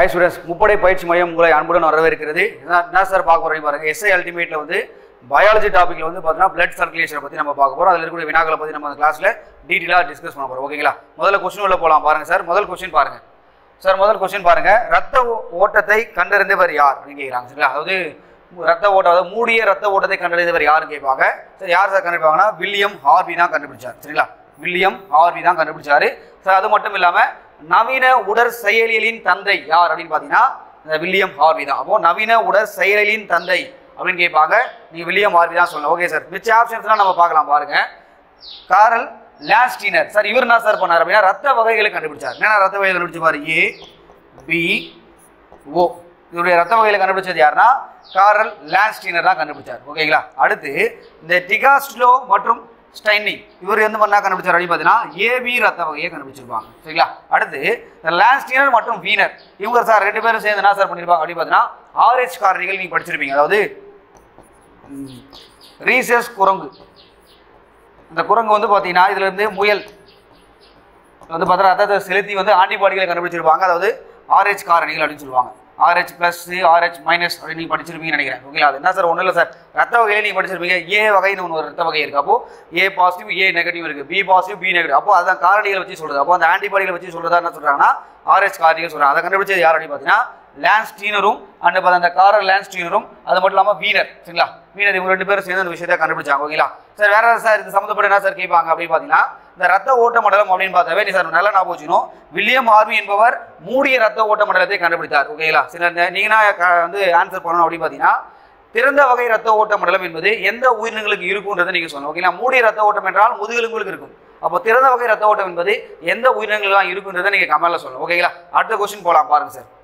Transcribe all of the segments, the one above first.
Hi students முப்படை பயிற்சி மையம் உங்களை அன்புடன் வரவேற்கிறது என்ன என்ன சார் பார்க்க போறோம் பாருங்க எஸ்ஐ அல்டிமேட்ல வந்து பயாலஜி டாபிக்ல வந்து பார்த்தீங்கன்னா பிளட் சர்க்குலேஷனை பற்றி நம்ம பார்க்க போறோம் அதில் இருக்கக்கூடிய வினாக்களை பற்றி நம்ம அந்த கிளாஸ்ல டீட்டெயிலாக டிஸ்கஸ் பண்ண போறோம் ஓகேங்களா முதல்ல கொஸ்டின் உள்ள போகலாம் பாருங்க சார் முதல் கொஸ்டின் பாருங்க சார் முதல் கொஸ்டின் பாருங்க ரத்த ஓ- ஓட்டத்தை கண்டறிந்தவர் யார் அப்படின்னு கேட்குறாங்க சரிங்களா அதாவது ரத்த ஓட்டம் அதாவது மூடிய ரத்த ஓட்டத்தை கண்டறிந்தவர் யாருன்னு கேட்பாங்க சரி யார் சார் கண்டுபிடிப்பாங்கன்னா வில்லியம் ஹார்வி தான் கண்டுபிடிச்சார் சரிங்களா வில்லியம் ஹார்வி தான் கண்டுபிடிச்சாரு சார் அது மட்டும் இல்லாம நவீன உடற் செயலியலின் தந்தை யார் அப்படின்னு பார்த்தீங்கன்னா இந்த வில்லியம் ஹார்வி தான் அப்போ நவீன உடற் செயலியலின் தந்தை அப்படின்னு கேட்பாங்க நீங்க வில்லியம் ஹார்வி தான் சொல்லணும் ஓகே சார் மிச்ச ஆப்ஷன்ஸ்லாம் நம்ம பார்க்கலாம் பாருங்க காரல் லாஸ்டினர் சார் இவர் என்ன சார் பண்ணார் அப்படின்னா ரத்த வகைகளை கண்டுபிடிச்சார் என்ன ரத்த வகைகளை கண்டுபிடிச்சாரு ஏ பி ஓ இவருடைய ரத்த வகைகளை கண்டுபிடிச்சது யாருன்னா காரல் லாஸ்டினர் தான் கண்டுபிடிச்சார் ஓகேங்களா அடுத்து இந்த டிகாஸ்ட்லோ மற்றும் ஸ்டைனிங் இவர் வந்து என்ன கண்டுபிடிச்சார் அப்படின்னு பார்த்தீங்கன்னா ஏபி ரத்த வகையை கண்டுபிடிச்சிருப்பாங்க சரிங்களா அடுத்து இந்த லாஸ்டினர் மற்றும் வீனர் இவங்க சார் ரெண்டு பேரும் சேர்ந்து என்ன சார் பண்ணியிருப்பாங்க அப்படின்னு பார்த்தீங்கன்னா ஆர்ஹெச் காரணிகள் நீங்கள் படிச்சிருப்பீங்க அதாவது ரீசஸ் குரங்கு இந்த குரங்கு வந்து பார்த்தீங்கன்னா இதுல இருந்து முயல் வந்து பார்த்தா ரத்தத்தை செலுத்தி வந்து ஆன்டிபாடிகளை கண்டுபிடிச்சிருப்பாங்க அதாவது ஆர்ஹெச் காரணிகள் அப்படின்னு சொல்லுவாங்க ஆர்ஹெச் ப்ளஸ் ஆர்ஹெச் மைனஸ் அப்படின்னு நீங்கள் படிச்சிருப்பீங்கன்னு நினைக்கிறேன் ஓகேங்களா அது என்ன சார் ஒன்றும் இல்லை சார் ரத்த வகையில நீங்கள் படிச்சிருப்பீங்க ஏ வகைன்னு ஒன்று ஒரு ரத்த வகை இருக்குது அப்போ ஏ பாசிட்டிவ் ஏ நெகட்டிவ் இருக்குது பி பாசிட்டிவ் பி நெகட்டிவ் அப்போ அதான் காரணிகளை வச்சு சொல்றது அப்போ அந்த ஆன்டிபாடிகளை வச்சு சொல்றதா என்ன சொல்றாங்கன்னா ஆர்ஹெச் காரணிகள் சொல்றாங்க அதை கண்டுபிடிச்சது யார் அப்படின்னு பார்த்தீங்கன்னா லான்ஸ்டீனரும் அண்ட் பார்த்தா அந்த காரல் லான்ஸ்டீனரும் அது மட்டும் இல்லாமல் வீனர் சரிங்களா வீனர் இவங்க ரெண்டு பேரும் சேர்ந்து அந்த விஷயத்தை கண்டுபிடிச்சாங்க ஓகேங்களா சார் வேற ஏதாவது சார் இது சம்மந்தப்பட்ட என்ன சார் கேட்பாங்க அப்படின்னு பார்த்தீங்கன்னா இந்த ரத்த ஓட்ட மண்டலம் அப்படின்னு பார்த்தாவே நீ சார் நல்லா ஞாபகம் வச்சுக்கணும் வில்லியம் ஆர்வி என்பவர் மூடிய ரத்த ஓட்ட மண்டலத்தை கண்டுபிடித்தார் ஓகேங்களா சில நீங்கன்னா வந்து ஆன்சர் பண்ணணும் அப்படின்னு பார்த்தீங்கன்னா திறந்த வகை ரத்த ஓட்ட மண்டலம் என்பது எந்த உயிரினங்களுக்கு இருக்குன்றதை நீங்க சொல்லணும் ஓகேங்களா மூடிய ரத்த ஓட்டம் என்றால் முதுகெலும்புகளுக்கு இருக்கும் அப்போ திறந்த வகை ரத்த ஓட்டம் என்பது எந்த உயிரினங்கள்லாம் இருக்குன்றதை நீங்க கமெண்ட்ல சொல்லணும் ஓகேங்களா அடுத்த கொஸ்டின் போலாம் பாருங்க சார்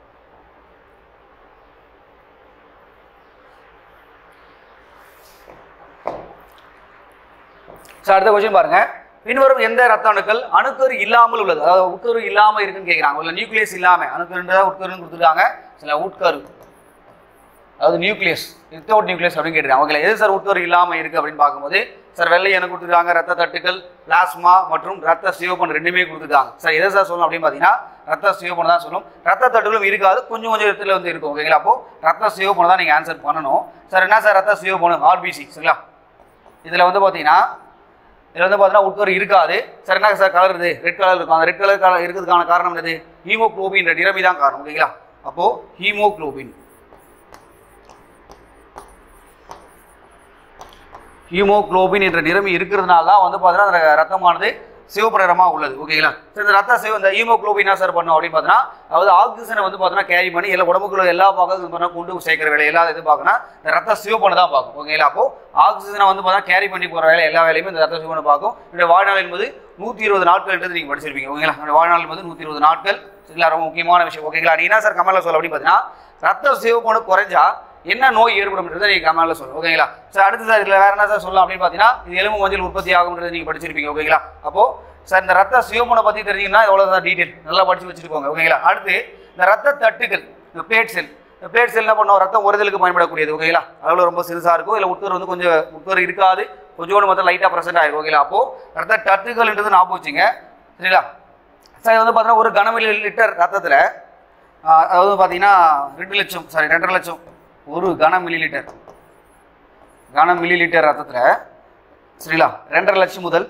சார் அடுத்த கொஸ்டின் பாருங்க பின்வரும் எந்த ரத்த அணுக்கள் அணுக்கரு இல்லாமல் உள்ளது அதாவது உட்கரு இல்லாம இருக்குன்னு கேட்குறாங்க இல்லை நியூக்ளியஸ் இல்லாம அணுக்கருன்றதா உட்கருன்னு கொடுத்துருக்காங்க சில உட்கரு அதாவது நியூக்ளியஸ் வித்தவுட் நியூக்ளியஸ் அப்படின்னு கேட்டிருக்காங்க ஓகே எது சார் உட்கரு இல்லாம இருக்கு அப்படின்னு பார்க்கும்போது சார் வெள்ளை எனக்கு கொடுத்துருக்காங்க ரத்த தட்டுகள் பிளாஸ்மா மற்றும் ரத்த சிவப்பன் ரெண்டுமே கொடுத்துருக்காங்க சார் எதை சார் சொல்லணும் அப்படின்னு பார்த்தீங்கன்னா ரத்த சிவப்பன் தான் சொல்லணும் ரத்த தட்டுகளும் இருக்காது கொஞ்சம் கொஞ்சம் இடத்துல வந்து இருக்கும் ஓகேங்களா அப்போ ரத்த சிவப்பன் தான் நீங்கள் ஆன்சர் பண்ணணும் சார் என்ன சார் ரத்த சிவப்பன் ஆர்பிசி சரிங்களா இதில் வந்து பார்த்தீங்கன்னா இதில் வந்து பார்த்தீங்கன்னா உட்கரு இருக்காது சார் என்ன சார் கலர் இது ரெட் கலர் இருக்கும் அந்த ரெட் கலர் கலர் இருக்கிறதுக்கான காரணம் என்னது ஹீமோக்ளோபின் நிறமி தான் காரணம் ஓகேங்களா அப்போ ஹீமோக்ளோபின் ஹீமோக்ளோபின் என்ற நிறமி இருக்கிறதுனால தான் வந்து பார்த்தீங்கன்னா அந்த ரத்தமானது சிவப்பு நிறமாக உள்ளது ஓகேங்களா சரி இந்த ரத்த சிவ இந்த ஹீமோக்ளோபின் என்ன சார் பண்ணும் அப்படின்னு பார்த்தீங்கன்னா அதாவது ஆக்சிஜனை வந்து பார்த்தீங்கன்னா கேரி பண்ணி எல்லா உடம்புக்குள்ள எல்லா பக்கத்துக்கும் பார்த்தீங்கன்னா கொண்டு சேர்க்கிற வேலை எல்லா இது பார்க்கணும் இந்த ரத்த சிவப்பனை தான் பார்க்கும் ஓகேங்களா அப்போ ஆக்சிஜனை வந்து பார்த்தீங்கன்னா கேரி பண்ணி போகிற வேலை எல்லா வேலையுமே இந்த ரத்த சிவப்பனை பார்க்கும் இந்த வாழ்நாள் என்பது நூற்றி இருபது நாட்கள்ன்றது நீங்கள் படிச்சிருப்பீங்க ஓகேங்களா இந்த வாழ்நாள் என்பது நூற்றி இருபது நாட்கள் சரிங்களா ரொம்ப முக்கியமான விஷயம் ஓகேங்களா நீ என்ன சார் கமலில் சொல்ல அப்படின்னு பார்த்தீங்கன்னா ரத்த சிவப்பணு குறைஞ்சா என்ன நோய் ஏற்படும்ன்றதை நீங்கள் கமெண்ட்ல சொல்லுங்க ஓகேங்களா சார் அடுத்து சார் இதில் வேற என்ன சார் சொல்லலாம் அப்படின்னு பார்த்தீங்கன்னா இது எலும்பு மஞ்சள் உற்பத்தி ஆகும்ன்றது நீங்கள் படிச்சிருப்பீங்க ஓகேங்களா அப்போ சார் இந்த ரத்த சிவமனை பற்றி தெரிஞ்சிங்கன்னா எவ்வளோ தான் டீட்டெயில் நல்லா படிச்சு வச்சுட்டு போங்க ஓகேங்களா அடுத்து இந்த ரத்த தட்டுகள் இந்த பிளேட் செல் இந்த பிளேட் செல் என்ன பண்ணுவோம் ரத்தம் ஒருதலுக்கு பயன்படக்கூடியது ஓகேங்களா அதில் ரொம்ப சிறுசாக இருக்கும் இல்லை உட்கரு வந்து கொஞ்சம் உட்கரு இருக்காது கொஞ்சோண்டு மொத்தம் லைட்டாக ப்ரெசென்ட் ஆகிருக்கும் ஓகேங்களா அப்போ ரத்த தட்டுகள்ன்றது ஞாபகம் வச்சுங்க சரிங்களா சார் இது வந்து பார்த்தீங்கன்னா ஒரு கனமில்லி லிட்டர் ரத்தத்தில் அதாவது பார்த்தீங்கன்னா ரெண்டு லட்சம் சாரி ரெண்டரை லட்சம் ஒரு கன மில்லி லிட்டர் கன மில்லி லிட்டர் ரத்தத்தில் சரிங்களா ரெண்டரை லட்சம் முதல்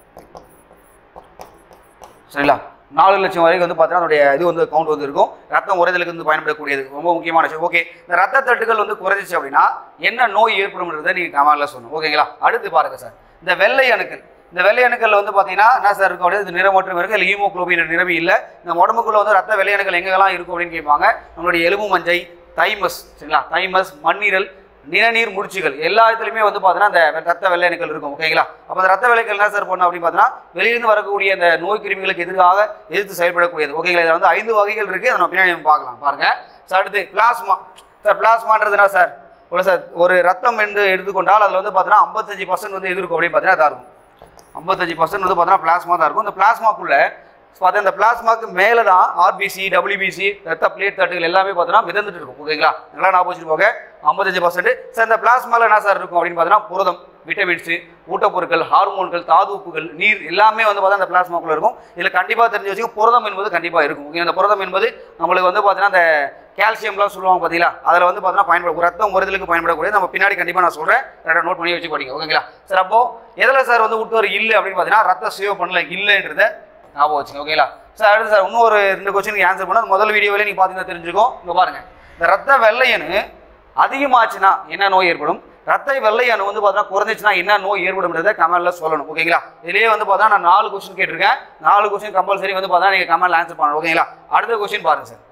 சரிங்களா நாலு லட்சம் வரைக்கும் வந்து பார்த்தீங்கன்னா அதோடைய இது வந்து கவுண்ட் வந்து இருக்கும் ரத்தம் உறைதலுக்கு வந்து பயன்படக்கூடியது ரொம்ப முக்கியமான விஷயம் ஓகே இந்த ரத்த தட்டுகள் வந்து குறைஞ்சிச்சு அப்படின்னா என்ன நோய் ஏற்படும்ன்றதை நீங்கள் கமாலில் சொல்லணும் ஓகேங்களா அடுத்து பாருங்க சார் இந்த வெள்ளை அணுக்கள் இந்த வெள்ளை அணுக்கள் வந்து பார்த்தீங்கன்னா என்ன சார் இருக்கும் அப்படியே இது நிறமற்றம் இருக்குது இல்லை ஹீமோக்ளோபின் நிறமி இல்லை இந்த உடம்புக்குள்ள வந்து ரத்த வெள்ளை அணுக்கள் எங்கெல்லாம் இருக்கும் அப்படின்னு கேட்பாங்க நம்மளுடைய எலும்பு மஞ்சை தைமஸ் சரிங்களா தைமஸ் மண்ணீரல் நிணநீர் முடிச்சுகள் எல்லா இடத்துலையுமே வந்து பார்த்தீங்கன்னா அந்த ரத்த வெள்ளை அணுக்கள் இருக்கும் ஓகேங்களா அப்போ அந்த ரத்த வெள்ளைகள் என்ன சார் பண்ணும் அப்படின்னு பார்த்தீங்கன்னா வெளியிருந்து வரக்கூடிய அந்த நோய் கிருமிகளுக்கு எதிராக எதிர்த்து செயல்படக்கூடியது ஓகேங்களா இதில் வந்து ஐந்து வகைகள் இருக்குது அதை நம்ம பின்னாடி நம்ம பார்க்கலாம் பாருங்க சார் அடுத்து பிளாஸ்மா சார் பிளாஸ்மான்றது என்ன சார் ஒரு சார் ஒரு ரத்தம் என்று எடுத்துக்கொண்டால் அதில் வந்து பார்த்தீங்கன்னா ஐம்பத்தஞ்சு பர்சன்ட் வந்து எது இருக்கும் அப்படின்னு பார்த்தீங்கன்னா இதாக இருக்கும் ஐம்பத்தஞ்சு பர்சன்ட் வந்து பார்த்தீங்கன்னா பிளாஸ்மா தான் இருக்கும் இந்த பிளாஸ்மாக்குள்ள பார்த்தா இந்த பிளாஸ்மாக்கு மேலே தான் ஆர்பிசி டபிள்யூபிசி ரத்த பிளேட் தட்டுகள் எல்லாமே பார்த்தீங்கன்னா மிதந்துட்டு இருக்கும் ஓகேங்களா நல்லா ஞாபகம் வச்சுட்டு போக ஐம்பத்தஞ்சு பர்சன்ட் சார் இந்த பிளாஸ்மால என்ன சார் இருக்கும் அப்படின்னு பார்த்தீங்கன்னா புரதம் விட்டமின்ஸ் ஊட்டப்பொருட்கள் ஹார்மோன்கள் தாதுப்புகள் நீர் எல்லாமே வந்து பார்த்தா அந்த பிளாஸ்மாக்குள்ள இருக்கும் இதில் கண்டிப்பாக தெரிஞ்சு வச்சுக்க புரதம் என்பது கண்டிப்பாக இருக்கும் ஓகே அந்த புரதம் என்பது நம்மளுக்கு வந்து பார்த்தீங்கன்னா அந்த கால்சியம்லாம் சொல்லுவாங்க பார்த்தீங்களா அதில் வந்து பார்த்தீங்கன்னா பயன்படும் ரத்தம் முறைதலுக்கு பயன்படக்கூடிய நம்ம பின்னாடி கண்டிப்பாக நான் சொல்கிறேன் ரெண்டை நோட் பண்ணி வச்சு படிங்க ஓகேங்களா சார் அப்போ எதில் சார் வந்து விட்டு இல்லை அப்படின்னு பார்த்தீங்கன்னா ரத்த சேவ் பண்ணல இல்லைன்றத ஞாபகம் வச்சுங்க ஓகேங்களா சார் அடுத்து சார் இன்னொரு ரெண்டு கொஸ்டினுக்கு ஆன்சர் பண்ணால் முதல் வீடியோவிலே நீங்கள் பார்த்தீங்கன்னா தெரிஞ்சுக்கோ இங்கே பாருங்க இந்த ரத்த வெள்ளையணு அதிகமாச்சுன்னா என்ன நோய் ஏற்படும் ரத்த வெள்ளையணு வந்து பார்த்தீங்கன்னா குறைஞ்சிச்சுன்னா என்ன நோய் ஏற்படும்ன்றதை கமெண்ட்ல சொல்லணும் ஓகேங்களா இதுலேயே வந்து பார்த்தா நான் நாலு கொஸ்டின் கேட்டிருக்கேன் நாலு கொஸ்டின் கம்பல்சரி வந்து பார்த்தா நீங்கள் கமெண்ட்ல ஆன்சர் பண்ணணும் ஓகேங்களா அடுத்த கொஸ்டின் பாருங்க சார்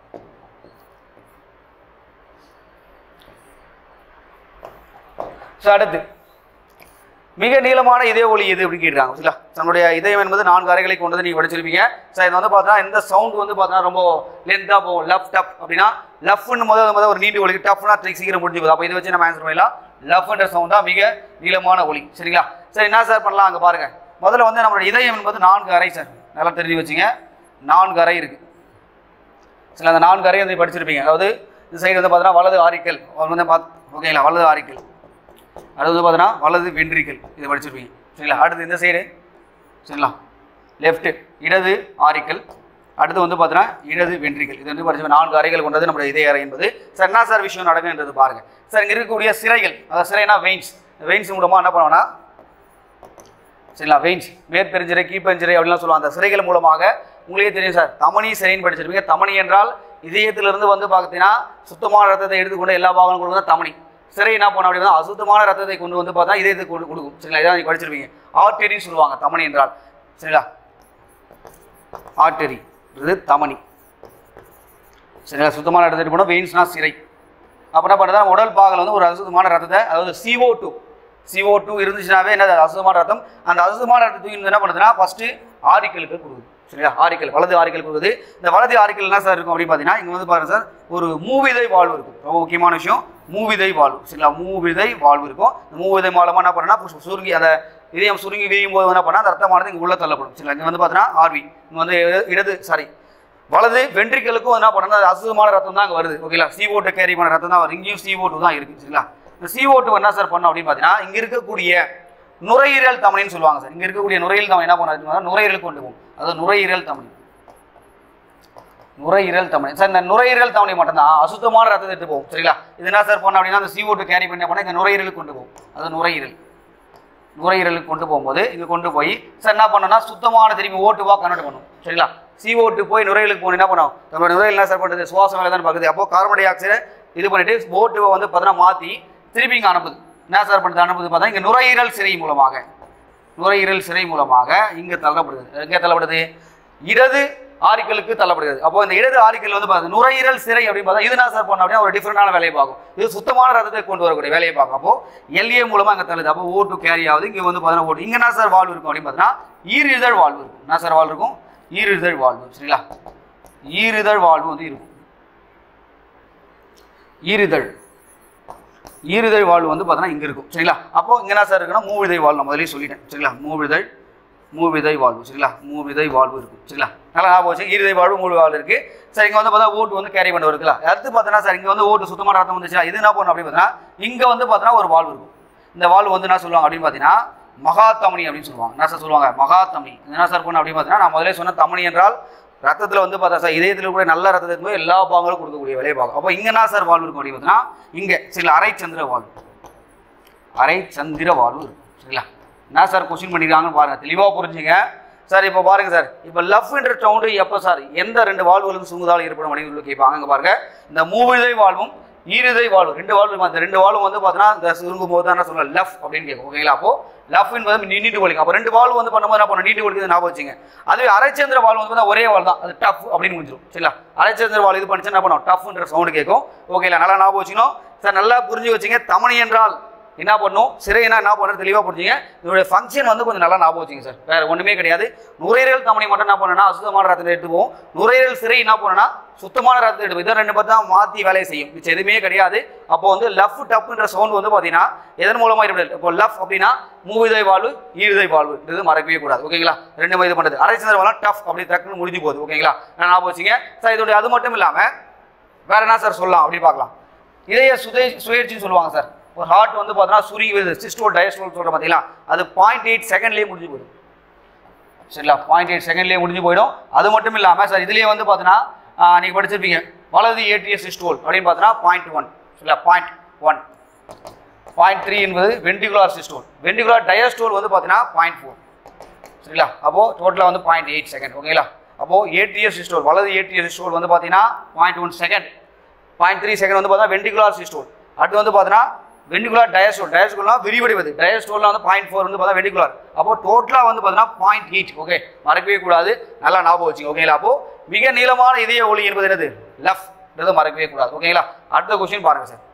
ஸோ அடுத்து மிக நீளமான இதய ஒலி எது அப்படின்னு கேட்குறாங்க சரிங்களா நம்மளுடைய இதயம் என்பது நான்கு அறைகளை கொண்டது நீங்கள் படிச்சிருப்பீங்க சார் இது வந்து பார்த்தீங்கன்னா இந்த சவுண்ட் வந்து பார்த்தீங்கன்னா ரொம்ப லென்த்தாக போகும் லஃப் டப் அப்படின்னா லஃப்னு முதல் முதல்ல ஒரு நீண்டு ஒலிக்கு டஃப்னா சீக்கிரம் முடிஞ்சு போகுது அப்போ இதை வச்சு நம்ம ஆன்சர் பண்ணிடலாம் லஃப்ன்ற சவுண்ட் தான் மிக நீளமான ஒலி சரிங்களா சரி என்ன சார் பண்ணலாம் அங்கே பாருங்க முதல்ல வந்து நம்மளுடைய இதயம் என்பது நான்கு அறை சார் நல்லா தெரிஞ்சு வச்சுங்க நான்கு அறை இருக்கு சரி அந்த நான்கு அறை வந்து படிச்சிருப்பீங்க அதாவது இந்த சைடு வந்து பார்த்தீங்கன்னா வலது ஆரிக்கல் அவர் வந்து பார்த்து ஓகேங்களா வலது ஆரிக்கல் அடுத்து வந்து பார்த்தீங்கன்னா வலது வென்ட்ரிக்கல் இதை படிச்சிருப்பீங்க சரிங்களா அடுத்து இந்த சைடு சரிங்களா லெஃப்ட் இடது ஆரிக்கல் அடுத்து வந்து பார்த்தீங்கன்னா இடது வென்ட்ரிக்கல் இது வந்து படிச்சு நான்கு அறைகள் கொண்டது நம்மளுடைய இதய அறை என்பது சார் என்ன சார் விஷயம் நடக்குன்றது பாருங்க சார் இங்கே இருக்கக்கூடிய சிறைகள் அதாவது சிறைனா வெயின்ஸ் வெயின்ஸ் மூலமாக என்ன பண்ணுவோம்னா சரிங்களா வெயின்ஸ் மேற்பெருஞ்சிரை கீப்பெருஞ்சிரை அப்படிலாம் சொல்லுவாங்க அந்த சிறைகள் மூலமாக உங்களுக்கே தெரியும் சார் தமனி சிறைன்னு படிச்சிருப்பீங்க தமனி என்றால் இதயத்திலிருந்து வந்து பார்த்தீங்கன்னா சுத்தமான ரத்தத்தை எடுத்துக்கொண்டு எல்லா பாகங்களும் கொண்டு வந்தால் தமனி சிறை என்ன பண்ண அப்படின்னா அசுத்தமான ரத்தத்தை கொண்டு வந்து பார்த்தா இதயத்துக்கு கொண்டு கொடுக்கும் சரிங்களா இதான் நீங்கள் படிச்சிருப்பீங்க ஆர்டரின்னு சொல்லுவாங்க தமனி என்றால் சரிங்களா ஆர்டரி இது தமனி சரிங்களா சுத்தமான ரத்தத்தை போனால் வெயின்ஸ்னா சிறை அப்போ என்ன பண்ணுறது உடல் பாகல் வந்து ஒரு அசுத்தமான ரத்தத்தை அதாவது CO2 டூ CO2 டூ இருந்துச்சுனாவே என்ன அது அசுத்தமான ரத்தம் அந்த அசுத்தமான ரத்தத்துக்கு என்ன பண்ணுதுன்னா ஃபஸ்ட்டு ஆரிக்கலுக்கு கொடுக்குது சரிங்களா ஆரிக்கல் வலது ஆரிக்கல் கொடுக்குது இந்த வலது ஆரிக்கல் என்ன சார் இருக்கும் அப்படின்னு பார்த்தீங்கன்னா இங்கே வந்து பாருங்க சார் ஒரு மூவிதை வாழ்வு இருக்கும் ரொம்ப முக்கியமான விஷயம் மூவிதை வாழ்வு சரிங்களா மூவிதை வாழ்வு இருக்கும் இந்த மூவிதை மூலமாக என்ன பண்ணா பு- சுருங்கி அந்த இதயம் சுருங்கி வீயும் போது என்ன பண்ணால் அந்த ரத்தமானது இங்கே உள்ள தள்ளப்படும் சரிங்களா இங்கே வந்து பார்த்தீங்கன்னா ஆர்வி இங்கே வந்து இடது- இடது சாரி வலது வென்ட்ரிக்கலுக்கும் என்ன பண்ணணும் அது அசுத்தமான ரத்தம் தான் அங்கே வருது ஓகேங்களா CO2 டூ கேரி பண்ண ரத்தம் தான் வருது இங்கேயும் CO2 டூ தான் இருக்குது சரிங்களா இந்த CO2 டூ என்ன சார் பண்ணும் அப்படின்னு பார்த்தீங்கன்னா இங்கே இருக்கக்கூடிய நுரையீரல் தமனின்னு சொல்லுவாங்க சார் இங்கே இருக்கக்கூடிய நுரையீரல் தமனி என்ன பண்ணாது நுரையீரலுக்கு கொண்டு போகும் அதாவது நுரையீரல் தமனி நுரையீரல் தமனி சார் இந்த நுரையீரல் தமனி மட்டும்தான் அசுத்தமான ரத்தத்தை எடுத்து போகும் சரிங்களா இது என்ன சார் பண்ண அப்படின்னா அந்த CO2 டூ கேரி பண்ணி பண்ண இந்த நுரையீரலுக்கு கொண்டு போகும் அது நுரையீரல் நுரையீரலுக்கு கொண்டு போகும்போது இங்கே கொண்டு போய் சார் என்ன பண்ணணும்னா சுத்தமான திரும்பி ஓட்டுவா கன்வெர்ட் பண்ணும் சரிங்களா CO2 போய் நுரையீரலுக்கு போய் என்ன பண்ணும் நம்மளோட நுரையீரல் என்ன சார் பண்ணுறது சுவாசம் வேலை தான் பார்க்குது அப்போ கார்பன் டை ஆக்சைடை இது பண்ணிட்டு ஓட்டுவை வந்து பார்த்தீங்கன்னா மாற்றி திருப்பி இங்கே அனுப்புது என்ன சார் பண்ணுது அனுப்புது பார்த்தா இங்கே நுரையீரல் சிறை மூலமாக நுரையீரல் சிறை மூலமாக இங்கே தள்ளப்படுது எங்கே தள்ளப்படுது இடது ஆரிக்கலுக்கு தள்ளப்படுகிறது அப்போ இந்த இடது ஆரிக்கல் வந்து பார்த்தா நுரையீரல் சிறை அப்படின்னு பார்த்தா இது என்ன சார் பண்ண அப்படின்னா ஒரு டிஃப்ரெண்டான வேலையை பார்க்கும் இது சுத்தமான ரத்தத்தை கொண்டு வரக்கூடிய வேலையை பார்க்கும் அப்போ எல்ஏ மூலமா இங்கே தள்ளுது அப்போ ஓ டு கேரி ஆகுது இங்கே வந்து பார்த்தீங்கன்னா ஓட்டு இங்கே என்ன சார் வாழ்வு இருக்கும் அப்படின்னு பார்த்தீங்கன்னா ஈரிதழ் வாழ்வு இருக்கும் என்ன சார் வாழ்வு இருக்கும் ஈரிதழ் வாழ்வு சரிங்களா ஈரிதழ் வாழ்வு வந்து இருக்கும் ஈரிதழ் ஈரிதழ் வாழ்வு வந்து பார்த்தீங்கன்னா இங்கே இருக்கும் சரிங்களா அப்போ இங்கே என்ன சார் இருக்குன்னா மூவிதை வாழ்வு நான் முதல்லயே சொல்லிட்டேன் சரிங்களா மூவிதழ் மூவிதை வாழ்வு சரிங்களா மூவிதை வாழ்வு இருக்கும் சரிங்களா நல்லா ஞாபகம் வச்சு ஈரிதை வாழ்வு மூவி வாழ்வு இருக்கு சார் இங்கே வந்து பார்த்தா ஓட்டு வந்து கேரி பண்ண இருக்குல்ல அடுத்து பார்த்தீங்கன்னா சார் இங்கே வந்து ஓட்டு சுத்தமான ரத்தம் வந்துச்சுன்னா இது என்ன பண்ணும் அப்படின்னு பார்த்தீங்கன்னா இங்கே வந்து பார்த்தீங்கன்னா ஒரு வாழ்வு இருக்கும் இந்த வாழ்வு வந்து என்ன சொல்லுவாங்க அப்படின்னு பார்த்தீங்கன்னா மகாத்தமனி அப்படின்னு சொல்லுவாங்க என்ன சார் சொல்லுவாங்க மகாத்தமனி இது என்ன சார் பண்ணும் அப்படின்னு பார்த்தீங்கன்னா நான் முதல்ல சொன்ன தமனி என்றால் ரத்தத்தில் வந்து பார்த்தா சார் இதயத்தில் கூட நல்ல ரத்தத்தை போய் எல்லா பாகங்களும் கொடுக்கக்கூடிய வேலையை பார்க்கும் அப்போ இங்கே என்ன சார் வாழ்வு இருக்கும் அப்படின்னு பார்த்தீங்கன்னா இங்கே சில அரை சந்திர வாழ்வு அரை சந்திர வாழ்வு இருக்கும் சரிங்களா என்ன சார் கொஸ்டின் பண்ணிருக்காங்கன்னு பாருங்க தெளிவாக புரிஞ்சுங்க சார் இப்போ பாருங்க சார் இப்போ லஃப்ன்ற சவுண்டு எப்போ சார் எந்த ரெண்டு வாழ்வுகளும் சுங்குதால் ஏற்படும் அப்படின்னு சொல்லி கேட்பாங்க இங்க பாருங்க இந்த மூவிதை வாழ்வும் ஈரிதை வாழ்வு ரெண்டு வாழ்வு இருக்கும். அந்த ரெண்டு வாழ்வும் வந்து பார்த்தீங்கன்னா இந்த சுருங்கும் போது தான் என்ன சொல்லலாம் லஃப் அப்படின்னு கேட்கும் ஓகேங்களா அப்போ லஃப் என்பது நீ- நீண்டு வலிக்கும் அப்போ ரெண்டு வாழ்வு வந்து பண்ணும்போது என்ன பண்ணும் நீண்டு வலிக்குது ஞாபகம் வச்சுங்க அதுவே அரைச்சந்திர வாழ்வு வந்து பார்த்தா ஒரே வாழ் தான் அது டஃப் அப்படின்னு முடிஞ்சிடும் சரிங்களா அரைச்சந்திர வாழ்வு இது பண்ணிச்சு என்ன பண்ணும் டஃப்ன்ற சவுண்டு கேட்கும் ஓகேங்களா நல்லா ஞாபகம் வச்சுக்கணும் சார் நல்லா புரிஞ்சு வச்சுங்க தமணி என்றால் என்ன பண்ணும் சிறைனா என்ன பண்ணுறது தெளிவாக புரிஞ்சுங்க இதோடைய ஃபங்க்ஷன் வந்து கொஞ்சம் நல்லா ஞாபகம் வச்சுங்க சார் வேற ஒன்றுமே கிடையாது நுரையீரல் தமனி மட்டும் என்ன பண்ணணும்னா அசுத்தமான ரத்தத்தை எடுத்துப்போம் நுரையீரல் சிறை என்ன பண்ணணும்னா சுத்தமான ரத்தத்தை எடுப்போம் இதை ரெண்டு பேர் தான் மாற்றி வேலையை செய்யும் மிச்சம் எதுவுமே கிடையாது அப்போ வந்து லஃப் டப்புன்ற சவுண்ட் வந்து பார்த்தீங்கன்னா எதன் மூலமாக ஏற்படுது இப்போ லஃப் அப்படின்னா மூவிதை வாழ்வு ஈடுதை வாழ்வு இது மறக்கவே கூடாது ஓகேங்களா ரெண்டு இது பண்ணுறது அரை சந்திர வாழம் டஃப் அப்படி டக்குன்னு முடிஞ்சு போகுது ஓகேங்களா நான் ஞாபகம் வச்சுங்க சார் இதோடைய அது மட்டும் இல்லாமல் வேற என்ன சார் சொல்லலாம் அப்படின்னு பார்க்கலாம் இதய சுதை சுயற்சின்னு சொல்லுவாங்க சார் ஒரு ஹார்ட் வந்து பார்த்தீங்கன்னா சுருங்கி வருது சிஸ்டோல் டயஸ்டோல் சொல்கிற பார்த்தீங்களா அது பாயிண்ட் எயிட் செகண்ட்லேயே முடிஞ்சு போயிடும் சரிங்களா பாயிண்ட் எயிட் செகண்ட்லேயே முடிஞ்சு போயிடும் அது மட்டும் இல்லாமல் சார் இதுலேயே வந்து பார்த்தீங்கன்னா நீங்கள் படிச்சிருப்பீங்க வலது ஏடிஎஸ் சிஸ்டோல் அப்படின்னு பார்த்தீங்கன்னா பாயிண்ட் ஒன் சரிங்களா பாயிண்ட் ஒன் பாயிண்ட் த்ரீ என்பது வெண்டிகுலார் சிஸ்டோல் வெண்டிகுலார் டயஸ்டோல் வந்து பார்த்தீங்கன்னா பாயிண்ட் ஃபோர் சரிங்களா அப்போது டோட்டலாக வந்து பாயிண்ட் எயிட் செகண்ட் ஓகேங்களா அப்போது ஏடிஎஸ் சிஸ்டோல் வலது ஏடிஎஸ் சிஸ்டோல் வந்து பார்த்தீங்கன்னா point one second point three second வந்து பார்த்தீங்கன்னா வெண்டிகுலார் சிஸ்டோல் அடுத்து வந்து பார்த்தீங்கன்னா வெண்டிகுலார் டயஸ்டோல் டயஸ்டோல்லாம் விரிவடைவது டயஸ்டோல்லாம் வந்து பாயிண்ட் ஃபோர் வந்து பார்த்தா வெண்டிகுலார் அப்போ டோட்டலாக வந்து பார்த்தீங்கன்னா பாயிண்ட் எயிட் ஓகே மறக்கவே கூடாது நல்லா ஞாபகம் வச்சுங்க ஓகேங்களா அப்போ மிக நீளமான இதய ஒளி என்பது என்னது லெஃப்ட் மறக்கவே கூடாது ஓகேங்களா அடுத்த கொஸ்டின் பாருங்க சார்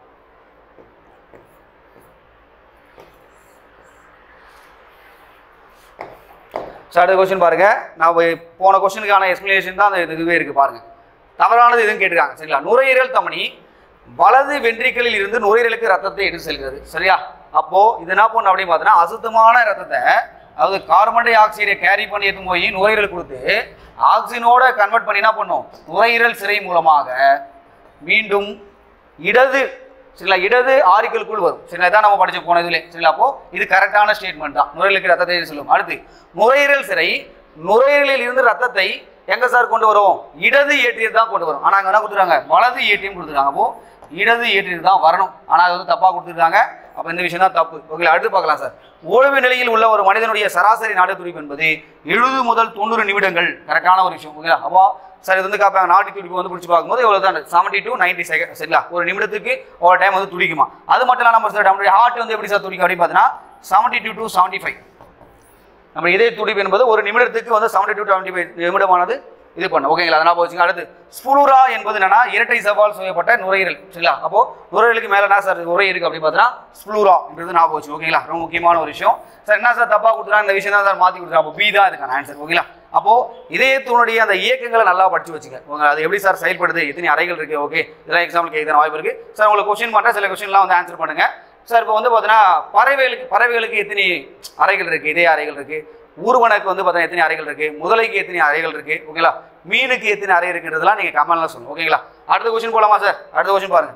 சார் அடுத்த கொஸ்டின் பாருங்க நான் போய் போன கொஸ்டினுக்கான எக்ஸ்பிளனேஷன் தான் அந்த இதுவே இருக்கு பாருங்க தவறானது எதுவும் கேட்டிருக்காங்க சரிங்களா நுரையீரல் தமனி வலது வென்ட்ரிக்கலில் இருந்து நுரையீரலுக்கு ரத்தத்தை எடுத்து செல்கிறது சரியா அப்போ இது என்ன பண்ணும் அப்படின்னு பார்த்தீங்கன்னா அசுத்தமான ரத்தத்தை அதாவது கார்பன் டை ஆக்சைடை கேரி பண்ணி எடுத்து போய் நுரையீரல் கொடுத்து ஆக்சிஜனோட கன்வெர்ட் பண்ணி என்ன பண்ணும் நுரையீரல் சிறை மூலமாக மீண்டும் இடது சரிங்களா இடது ஆரிக்கலுக்குள் வரும் சரிங்களா இதான் நம்ம படிச்சு போன இதுல சரிங்களா அப்போ இது கரெக்டான ஸ்டேட்மெண்ட் தான் நுரையீரலுக்கு ரத்தத்தை எடுத்து செல்லும் அடுத்து நுரையீரல் சிறை நுரையீரலில் இருந்து ரத்தத்தை எங்க சார் கொண்டு வரும் இடது ஏற்றியது தான் கொண்டு வரும் ஆனா அங்க என்ன கொடுத்துருக்காங்க வலது ஏற்றியம் கொடுத்துருக்காங்க அப்போ இடது ஏற்றியது தான் வரணும் ஆனா அது வந்து தப்பா கொடுத்துருக்காங்க அப்ப இந்த விஷயம் தான் தப்பு ஓகே அடுத்து பார்க்கலாம் சார் ஓய்வு நிலையில் உள்ள ஒரு மனிதனுடைய சராசரி நாடு துடிப்பு என்பது எழுபது முதல் தொண்ணூறு நிமிடங்கள் கரெக்டான ஒரு விஷயம் ஓகேங்களா அப்போ சார் இது வந்து காப்பாங்க நாட்டு துடிப்பு வந்து பிடிச்சி பார்க்கும்போது எவ்வளோ தான் செவன்டி டு நைன்டி செகண்ட் சரிங்களா ஒரு நிமிடத்துக்கு ஒரு டைம் வந்து துடிக்குமா அது மட்டும் இல்லாமல் நம்ம சார் நம்மளுடைய ஹார்ட் வந்து எப்படி சார் துடிக்கும் அப்படின்னு பார்த்தீங்கன்னா seventy two to seventy five நம்ம இதய துடிப்பு என்பது ஒரு நிமிடத்துக்கு வந்து செவன்டி டூ டுவெண்ட்டி ஃபைவ் நிமிடமானது இது பண்ண ஓகேங்களா அதனால் போச்சுங்க அடுத்து ஸ்புலுரா என்பது என்னன்னா இரட்டை சவால் செய்யப்பட்ட நுரையீரல் சரிங்களா அப்போ நுரையீரலுக்கு மேலே என்ன சார் உரை இருக்கு அப்படின்னு பார்த்தீங்கன்னா ஸ்புலுரா என்றது ஞாபகம் வச்சு ஓகேங்களா ரொம்ப முக்கியமான ஒரு விஷயம் சார் என்ன சார் தப்பா கொடுத்துறாங்க இந்த விஷயம் தான் சார் மாற்றி கொடுத்துருக்காங்க அப்போ பி தான் இதுக்கான ஆன்சர் ஓகேங்களா அப்போ இதயத்தினுடைய அந்த இயக்கங்களை நல்லா படிச்சு வச்சுங்க உங்க அது எப்படி சார் செயல்படுது எத்தனை அறைகள் இருக்கு ஓகே இதெல்லாம் எக்ஸாம்பிள் கேட்குற வாய்ப்பு இருக்கு சார் உங்களுக்கு கொஸ்டின் பண்ணுறேன் சில கொஸ்டின்லாம் வந்து ஆன்சர் பண்ணுங்க சார் இப்போ வந்து பார்த்தீங்கன்னா பறவைகளுக்கு பறவைகளுக்கு எத்தனை அறைகள் இருக்கு இதய அறைகள் இருக்கு ஊர்வனுக்கு வந்து பார்த்தீங்கன்னா எத்தனை அறைகள் இருக்கு முதலைக்கு எத்தனை அறைகள் இருக்கு ஓகேங்களா மீனுக்கு எத்தனை அறை இருக்குன்றதெல்லாம் நீங்க கமெண்ட்ல சொல்லுங்க ஓகேங்களா அடுத்த கொஸ்டின் போலாமா சார் அடுத்த கொஸ்டின் பாருங்க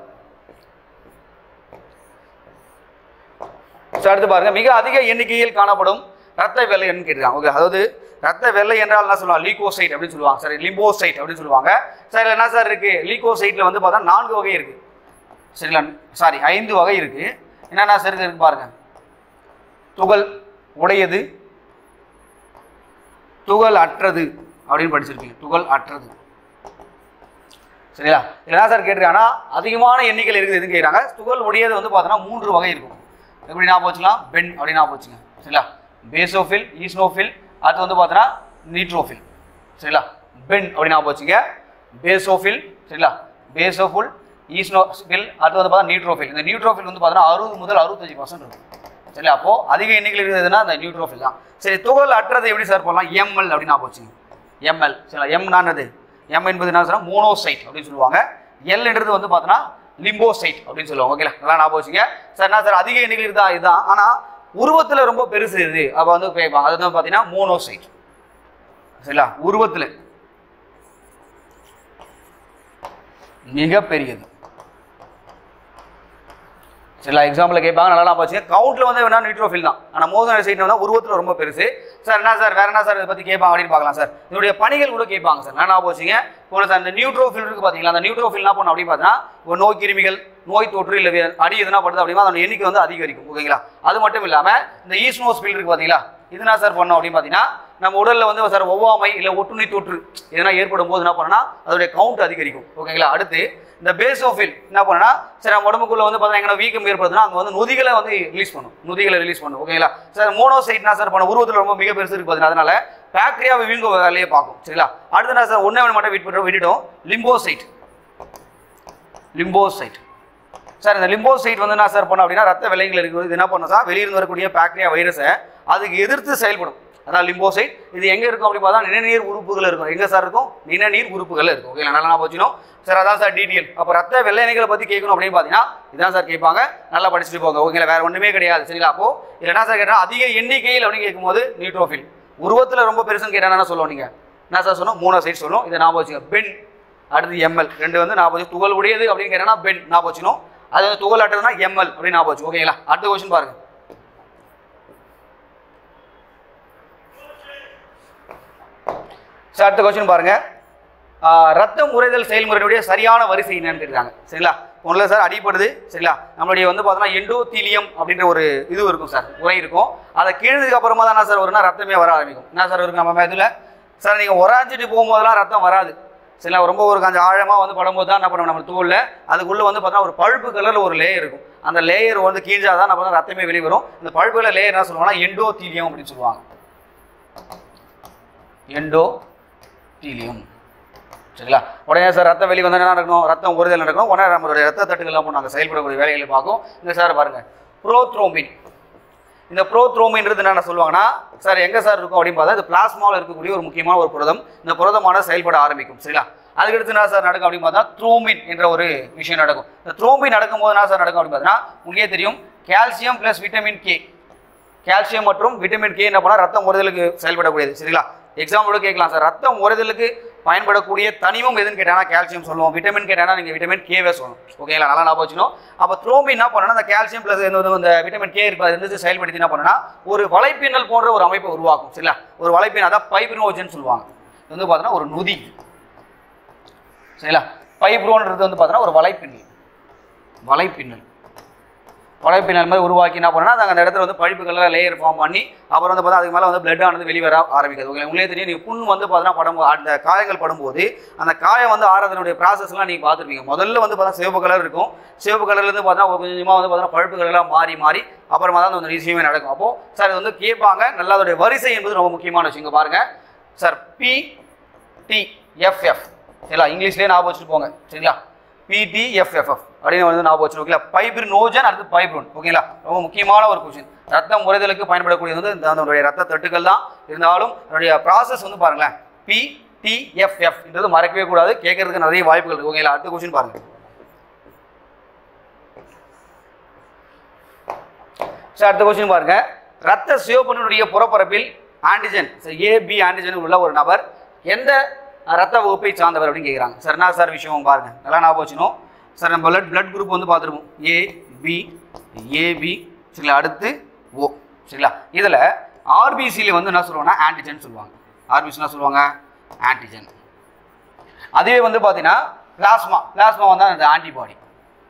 சார் அடுத்து பாருங்க மிக அதிக எண்ணிக்கையில் காணப்படும் ரத்த வெள்ளை என்ன கேட்டிருக்காங்க ஓகே அதாவது ரத்த வெள்ளை என்றால் என்ன சொல்லுவாங்க லீகோசைட் அப்படின்னு சொல்லுவாங்க சார் லிம்போசைட் அப்படின்னு சொல்லுவாங்க சார் இதுல என்ன சார் இருக்கு லீகோசைட்ல வந்து பார்த்தா நான்கு வகை இருக்கு சரிங்களா சாரி ஐந்து வகை இருக்கு என்னென்ன சார் இருக்கு பாருங்க துகள் உடையது துகள் அற்றது அப்படின்னு படிச்சிருக்கீங்க துகள் அற்றது சரிங்களா இல்லை என்ன சார் கேட்டிருக்காங்கன்னா அதிகமான எண்ணிக்கையில் இருக்குது எதுன்னு கேட்குறாங்க துகள் உடையது வந்து பார்த்தோன்னா மூன்று வகை இருக்கும் எப்படி ஞாபகம் வச்சுக்கலாம் பென் அப்படின்னு ஞாபகம் வச்சுங்க சரிங்களா பேசோஃபில் ஈஸ்னோஃபில் அடுத்து வந்து பார்த்தோன்னா நீட்ரோஃபில் சரிங்களா பென் அப்படின்னு ஞாபகம் வச்சுங்க பேசோஃபில் சரிங்களா பேசோஃபுல் ஈஸ்னோஃபில் அடுத்து வந்து பார்த்தா நியூட்ரோஃபில் இந்த நியூட்ரோஃபில் வந்து பார்த்தோன்னா அறுபது முதல் அறுபத்தஞ்சு பர்சன்ட் இருக்கும் சரி அப்போ அதிக எண்ணிக்கையில் இருக்கிறதுனா அந்த நியூட்ரோஃபில் தான் சரி துகள் அற்றது எப்படி சார் போடலாம் எம்எல் அப்படின்னு ஞாபகம் வச்சுங்க எம்எல் சரிங்களா எம்னானது எம் என்பது என்ன சொன்னா மோனோசைட் அப்படின்னு சொல்லுவாங்க எல்ன்றது வந்து பார்த்தோன்னா லிம்போசைட் அப்படின்னு சொல்லுவாங்க ஓகேங்களா நல்லா ஞாபகம் வச்சுங்க சார் என்ன சார் அதிக எண்ணிக்கையில் இருந்தா இதுதான் ஆனால் உருவத்தில் ரொம்ப பெருசு இது அப்போ வந்து கேட்பாங்க அது வந்து பார்த்தீங்கன்னா மோனோசைட் சரிங்களா உருவத்தில் மிக பெரியது சரிங்களா எக்ஸாம்பிள் கேட்பாங்க நல்லா போச்சு கவுண்ட்ல வந்து வேணா நியூட்ரோஃபில் தான் ஆனால் மோசன சைட் வந்து உருவத்தில் ரொம்ப பெருசு சார் என்ன சார் வேற என்ன சார் இதை பற்றி கேட்பாங்க அப்படின்னு பார்க்கலாம் சார் இதனுடைய பணிகள் கூட கேட்பாங்க சார் என்ன போச்சுங்க இப்போ சார் இந்த நியூட்ரோஃபில் இருக்கு பார்த்தீங்களா அந்த நியூட்ரோஃபில் என்ன பண்ணும் அப்படின்னு பார்த்தீங்கன்னா ஒரு நோய் கிருமிகள் நோய் தொற்று இல்லை அடி எதுனா படுது அப்படின்னா அதோட எண்ணிக்கை வந்து அதிகரிக்கும் ஓகேங்களா அது மட்டும் இல்லாமல் இந்த ஈஸ்னோஸ்பில் இருக்கு பார்த்தீங்களா இது என்ன சார் பண்ணோம் அப்படின்னு பார்த்தீங்கன்னா நம்ம உடல்ல வந்து சார் ஒவ்வாமை இல்லை ஒட்டுண்ணி தொற்று எதனா ஏற்படும் போது என்ன பண்ணனா அதோடைய கவுண்ட் அதிகரிக்கும் ஓகேங்களா அடுத்து இந்த பேசோஃபில் என்ன பண்ணனா சரி நம்ம உடம்புக்குள்ள வந்து பார்த்தீங்கன்னா எங்கன்னா வீக்கம் ஏற்படுதுன்னா அங்கே வந்து நொதிகளை வந்து ரிலீஸ் பண்ணும் நொதிகளை ரிலீஸ் பண்ணும் ஓகேங்களா சார் மோனோசைட்னா சார் பண்ண உருவத்தில் ரொம்ப மிக பெருசு இருக்கு பார்த்தீங்கன்னா அதனால பாக்டீரியாவை வீங்க வேலையை பார்க்கும் சரிங்களா அடுத்து நான் சார் ஒன்றே ஒன்று மட்டும் விட்டு விட்டுட்டோம் லிம்போசைட் லிம்போசைட் சார் இந்த லிம்போசைட் வந்து என்ன சார் பண்ணும் அப்படின்னா ரத்த வெள்ளைகள் இருக்குது இது என்ன பண்ணும் சார் வெளியிருந்து வரக்கூடிய பாக்டீரியா வைரஸை அதுக்கு எதிர்த்து செயல்படும் அதான் லிம்போசைட் இது எங்க இருக்கும் அப்படி பார்த்தா நிணநீர் உறுப்புகள் இருக்கும் எங்க சார் இருக்கும் நிணநீர் உறுப்புகள் இருக்கும் ஓகே நல்லா நான் போச்சுனோம் சார் அதான் சார் டீட்டெயில் அப்போ ரத்த வெள்ளையணைகளை பத்தி கேட்கணும் அப்படின்னு பார்த்தீங்கன்னா இதான் சார் கேட்பாங்க நல்லா படிச்சுட்டு போங்க ஓகேங்களா வேற ஒண்ணுமே கிடையாது சரிங்களா அப்போ இது என்ன சார் கேட்டா அதிக எண்ணிக்கையில் அப்படின்னு கேட்கும்போது நியூட்ரோஃபில் உருவத்துல ரொம்ப பெருசுன்னு கேட்டா என்ன சொல்லுவோம் நீங்க என்ன சார் சொன்னோம் மூணு சைட் சொல்லணும் இதை ஞாபகம் வச்சுங்க பென் அடுத்து எம்எல் ரெண்டு வந்து ஞாபகம் வச்சு துகள் உடையது அப்படின்னு கேட்டா பென் ஞாபகம் வச்சுக்கணும் அது வந்து துகள் அட்டதுன்னா எம்எல் அப்படின்னு ஞாபகம் வச்சு ஓகேங்களா அடுத்த கொஸ்டின் பாருங்க சார் அடுத்த கொஸ்டின் பாருங்க ஆஹ் ரத்தம் உறைதல் செயல்முறையினுடைய சரியான வரிசை என்னன்னு கேட்டாங்க சரிங்களா ஒன்றில் சார் அடிப்படுது சரிங்களா நம்மளுடைய வந்து பார்த்தோன்னா எண்டோத்தீலியம் அப்படின்ற ஒரு இது இருக்கும் சார் உரை இருக்கும் அதை கீழதுக்கு அப்புறமா தான் என்ன சார் வரும்னா ரத்தமே வர ஆரம்பிக்கும் என்ன சார் இருக்கும் நம்ம இதில் சார் நீங்கள் உராஞ்சிட்டு போகும்போதெல்லாம் ரத்தம் வராது சரிங்களா ரொம்ப ஒரு கொஞ்சம் ஆழமாக வந்து படும்போது தான் என்ன பண்ணுவோம் நம்ம தோலில் அதுக்குள்ளே வந்து பார்த்தா ஒரு பழுப்பு கலரில் ஒரு லேயர் இருக்கும் அந்த லேயர் வந்து கீஞ்சாதான் தான் நம்ம ரத்தமே வெளியே வரும் இந்த பழுப்பு கலர் லேயர் என்ன சொல்லுவாங்கன்னா எண்டோத்தீலியம் அப்படின்னு சொல்லுவாங்க எண்டோ டீலியம் சரிங்களா உடனே சார் ரத்த வெளி வந்து என்ன நடக்கணும் ரத்தம் உறுதல் நடக்கணும் உடனே நம்மளுடைய ரத்த தட்டுகள்லாம் நாங்கள் செயல்படக்கூடிய வேலைகளை பார்க்கும் இந்த சார் பாருங்க ப்ரோத்ரோம்பின் இந்த ப்ரோத்ரோமின்றது என்ன சொல்லுவாங்கன்னா சார் எங்கே சார் இருக்கும் அப்படின்னு பார்த்தா இது பிளாஸ்மாவில் இருக்கக்கூடிய ஒரு முக்கியமான ஒரு புரதம் இந்த புரதமான செயல்பட ஆரம்பிக்கும் சரிங்களா அதுக்கடுத்து என்ன சார் நடக்கும் அப்படின்னு பார்த்தா த்ரோம்பின் என்ற ஒரு விஷயம் நடக்கும் இந்த த்ரோம்பின் நடக்கும்போது என்ன சார் நடக்கும் அப்படின்னு பார்த்தீங்கன்னா உங்களுக்கே தெரியும் calcium plus vitamin K calcium மற்றும் விட்டமின் கே என்ன பண்ணால் ரத்தம் உறுதலுக்கு செயல்படக்கூடியது சரிங்களா எக்ஸாம்பிளோட கேட்கலாம் சார் ரத்தம் உறுதலுக்கு பயன்படக்கூடிய தனிமம் எதுன்னு கேட்டாங்கன்னா கால்சியம் சொல்லுவோம் விட்டமின் கேட்டாங்கன்னா நீங்கள் விட்டமின் கேவே சொல்லணும் ஓகேங்களா நல்லா ஞாபகம் வச்சுக்கணும் அப்போ த்ரோம்பி என்ன பண்ணணும் அந்த கால்சியம் ப்ளஸ் இந்த விட்டமின் கே இருக்கு அது இருந்து செயல்படுத்தி என்ன பண்ணுன்னா ஒரு வலைப்பின்னல் போன்ற ஒரு அமைப்பை உருவாக்கும் சரிங்களா ஒரு வலைப்பின்னல் அதான் பைப்ரினோஜன் சொல்லுவாங்க இது வந்து பார்த்தீங்கன்னா ஒரு நொதி சரிங்களா பைப்ரோன்றது வந்து பார்த்தீங்கன்னா ஒரு வலைப்பின்னல் வலைப்பின்னல் வலைப்பின்னல் மாதிரி உருவாக்கி என்ன பண்ணா அந்த இடத்துல வந்து பழுப்புகளில் லேயர் ஃபார்ம் பண்ணி அப்புறம் வந்து பார்த்தா அதுக்கு மேலே வந்து பிளட் ஆனது வெளியே வர ஆரம்பிக்குது ஓகே உங்களே தெரியும் நீங்கள் புண் வந்து பார்த்தீங்கன்னா படும் அந்த காயங்கள் படும்போது அந்த காயம் வந்து ஆறதனுடைய ப்ராசஸ்லாம் நீங்கள் பார்த்துருப்பீங்க முதல்ல வந்து பார்த்தா சிவப்பு கலர் இருக்கும் சிவப்பு கலர்லேருந்து பார்த்தா கொஞ்சம் கொஞ்சமாக வந்து பார்த்தா பழுப்பு கலர்லாம் மாறி மாறி அப்புறமா தான் அந்த விஷயமே நடக்கும் அப்போ சார் இது வந்து கேட்பாங்க நல்லா அதோடைய வரிசை என்பது ரொம்ப முக்கியமான விஷயம் இங்க பாருங்க சார் பி டி எஃப்எஃப் சரிங்களா இங்கிலீஷ்லேயே ஞாபகம் வச்சுட்டு போங்க சரிங்களா பிடிஎஃப்எஃப்எஃப் அப்படின்னு வந்து ஞாபகம் வச்சு ஓகேங்களா பைப்ரின் நோஜன் அடுத்து பைப்ரோன் ஓகேங்களா ரொம்ப முக்கியமான ஒரு கொஸ்டின் ரத்தம் உறைதலுக்கு பயன்படக்கூடியது வந்து இந்த அதனுடைய ரத்த தட்டுகள் தான் இருந்தாலும் அதனுடைய ப்ராசஸ் வந்து பாருங்களேன் பிடிஎஃப்எஃப் என்றது மறக்கவே கூடாது கேட்கறதுக்கு நிறைய வாய்ப்புகள் இருக்கு ஓகேங்களா அடுத்த கொஸ்டின் பாருங்க சரி அடுத்த கொஸ்டின் பாருங்க ரத்த சிவப்பணுடைய புறப்பரப்பில் ஆன்டிஜன் ஏபி ஆன்டிஜன் உள்ள ஒரு நபர் எந்த ரத்த வகுப்பை சார்ந்தவர் அப்படின்னு கேட்குறாங்க சார் என்ன சார் விஷயம் பாருங்க நல்லா ஞாபகம் வச்சுக்கணும் சார் நம்ம பிளட் பிளட் குரூப் வந்து பார்த்துருப்போம் ஏ பி ஏபி சரிங்களா அடுத்து ஓ சரிங்களா இதில் ஆர்பிசியில் வந்து என்ன சொல்லுவாங்கன்னா ஆன்டிஜன் சொல்லுவாங்க ஆர்பிசி என்ன சொல்லுவாங்க ஆன்டிஜன் அதுவே வந்து பார்த்தீங்கன்னா பிளாஸ்மா பிளாஸ்மா வந்து அந்த ஆன்டிபாடி